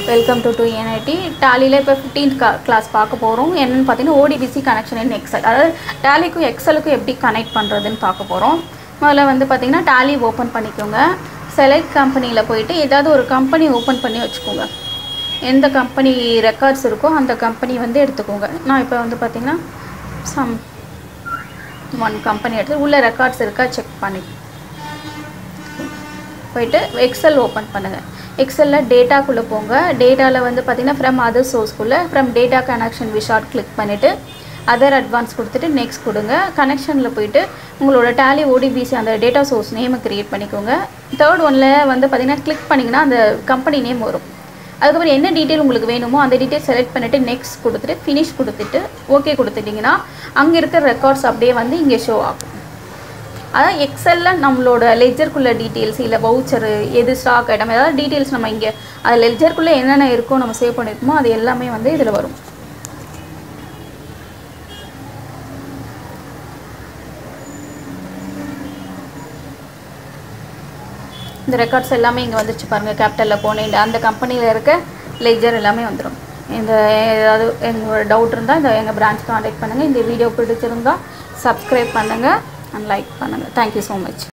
welcome to to NIT டேலியில் இப்போ fifteenth class பார்க்க போகிறோம் என்னென்னு பார்த்தீங்கன்னா ஓடிபிசி கனெக்ஷன் இன் எக்ஸல் அதாவது டேலிக்கும் எக்ஸலுக்கும் எப்படி கனெக்ட் பண்ணுறதுன்னு பார்க்க போகிறோம் முதல்ல வந்து பார்த்தீங்கன்னா டேலி ஓப்பன் பண்ணிக்கோங்க செலக்ட் கம்பெனியில் போயிட்டு ஏதாவது ஒரு கம்பெனி ஓப்பன் பண்ணி வச்சுக்கோங்க எந்த கம்பெனி ரெக்கார்ட்ஸ் இருக்கோ அந்த கம்பெனி வந்து எடுத்துக்கோங்க நான் இப்போ வந்து பார்த்தீங்கன்னா சம் ஒன் கம்பெனி எடுத்து உள்ள ரெக்கார்ட்ஸ் இருக்கா செக் பண்ணி போயிட்டு எக்ஸல் ஓப்பன் பண்ணுங்கள் எக்ஸலில் டேட்டாக்குள்ளே போங்க டேட்டாவில் வந்து பார்த்தீங்கன்னா ஃப்ரம் அதர் சோர்ஸ்க்குள்ளே from data connection wizard click பண்ணிவிட்டு அதர் அட்வான்ஸ் கொடுத்துட்டு நெக்ஸ்ட் கொடுங்க கனெக்ஷனில் போயிட்டு உங்களோட டேலி ஓடிபிசி அந்த டேட்டா சோர்ஸ் நேமை க்ரியேட் பண்ணிக்கோங்க தேர்ட் ஒன்ல வந்து பார்த்தீங்கன்னா கிளிக் பண்ணிங்கன்னா அந்த கம்பெனி நேம் வரும் அதுக்கப்புறம் என்ன டீட்டெயில் உங்களுக்கு வேணுமோ அந்த டீட்டெயில் செலக்ட் பண்ணிவிட்டு நெக்ஸ்ட் கொடுத்துட்டு ஃபினிஷ் கொடுத்துட்டு ஓகே கொடுத்துட்டிங்கன்னா அங்கே இருக்கிற ரெக்கார்ட்ஸ் அப்படியே வந்து இங்கே ஷோ ஆகும் அதான் எக்ஸலில் நம்மளோட லெஜருக்குள்ள டீட்டெயில்ஸ் இல்லை வவுச்சரு எது ஸ்டாக் ஐட்டம் ஏதாவது டீட்டெயில்ஸ் நம்ம இங்கே அது லெஜருக்குள்ளே என்னென்ன இருக்கோ நம்ம சேவ் பண்ணியிருக்கோமோ அது எல்லாமே வந்து இதில் வரும் இந்த ரெக்கார்ட்ஸ் எல்லாமே இங்கே வந்துருச்சு பாருங்கள் கேபிட்டலில் போனேன் அந்த கம்பெனியில் இருக்க லெஜர் எல்லாமே வந்துடும் இந்த ஏதாவது எங்களோட டவுட் இருந்தால் இந்த எங்கள் பிரான்ச் காண்டாக்ட் பண்ணுங்கள் இந்த வீடியோ பிடிச்சிருந்தா சப்ஸ்கிரைப் பண்ணுங்கள் அண்ட் லைக் பண்ணுங்கள் தேங்க்யூ ஸோ மச்